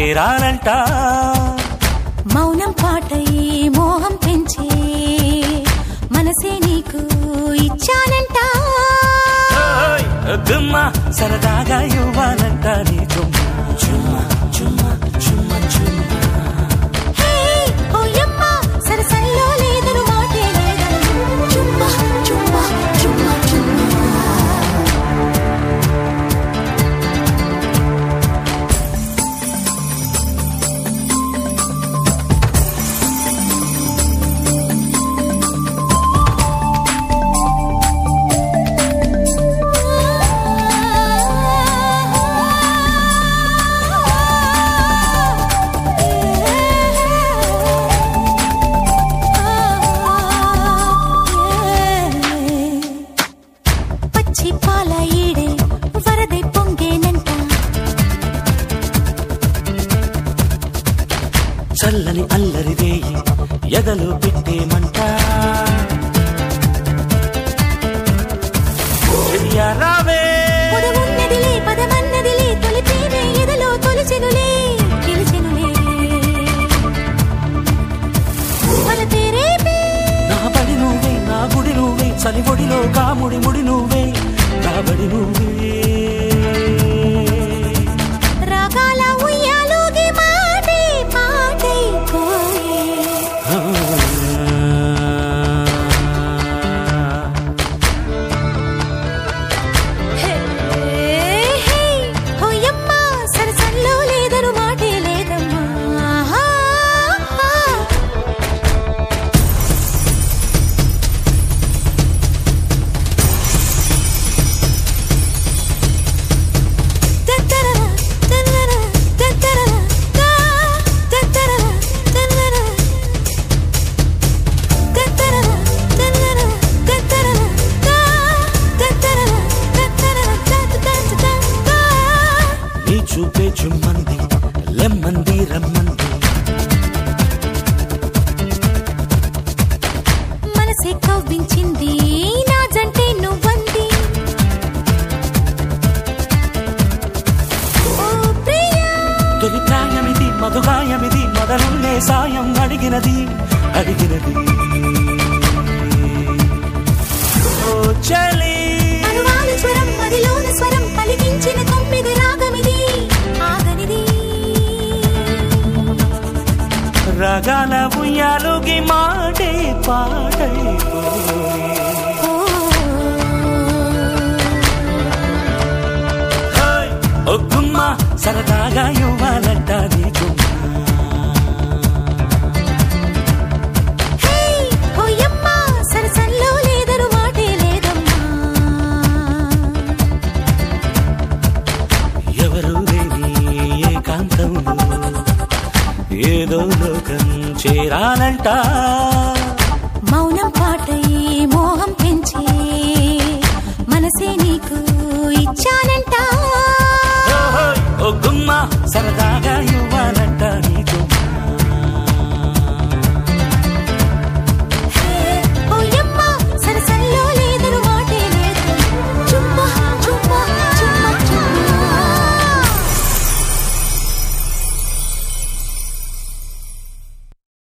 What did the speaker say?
చేరాలంట మౌనం పాటై మోహం పెంచే మనసే నీకు ఇచ్చానంట ఓయ్, గుమ్మ సరదాగా ఇవ్వాలంట నీ చుమ్మ చుమ్మ చుమ్మ చుమ్మ చుమ్మ హే ఓయమ్మ సరసల్లో లేదను మాటే లేదను చుమ్మా చుమ్మా చుమ్మా చుమ్మా పచ్చి పాల ఈడే వరదై పొంగేనంట చల్లని అల్లరి వేయి ఎదలు పెట్టేమంట చెయ్య రావే పొదవున్నదిలే పదమన్నదిలే తొలి ప్రేమే ఎదలో తొలిచెనులే గెలిచెనులే వలపే రేపే నా బడి నువ్వే నా గుడి నువ్వే చలివొడిలో కాముడి ముడి నువ్వే కాబడి నువ్వే రాగాల ఉయ్యాలోగి మాటే పాటై పోయే హే హే హోయమ్మ సరసల్లో లేదను మాటే లేదమ్మా ఆహా, ఆహా. తత్తరర, తన్నర, తత్తరర, తా, తత్తరర, తన్నర. తత్తరర, తన్నర, తత్తరర, తా, తత్తరర, తత్తరర, తత్ తత్ తత్ తా. నీ చూపే చుమ్మంది లెమ్మంది రమ్మంది మనసే కవ్వించింది నా జంటే నువ్వంది ఓ ప్రియా తొలి ప్రాయమిది మధుగాయమిది మొదలున్నే సాయం అడిగినది అడిగినది ఓ చలి అనువాల స్వరం మదిలోన స్వరం పలికించిన తొమ్మిది రాగమిది ఆగనిది రగాల ఉయ్యాలుగి మాటే పాడైపోయి ఓ హోయ్, ఓ గుమ్మ సరదాగా ఇవ్వాలంట నీ గుమ్మ హే ఓయమ్మ సరసల్లో లేదను మాటే లేదమ్మా ఎవరు లేని ఏకాంతంలో ఏదో లోకం చేరాలంట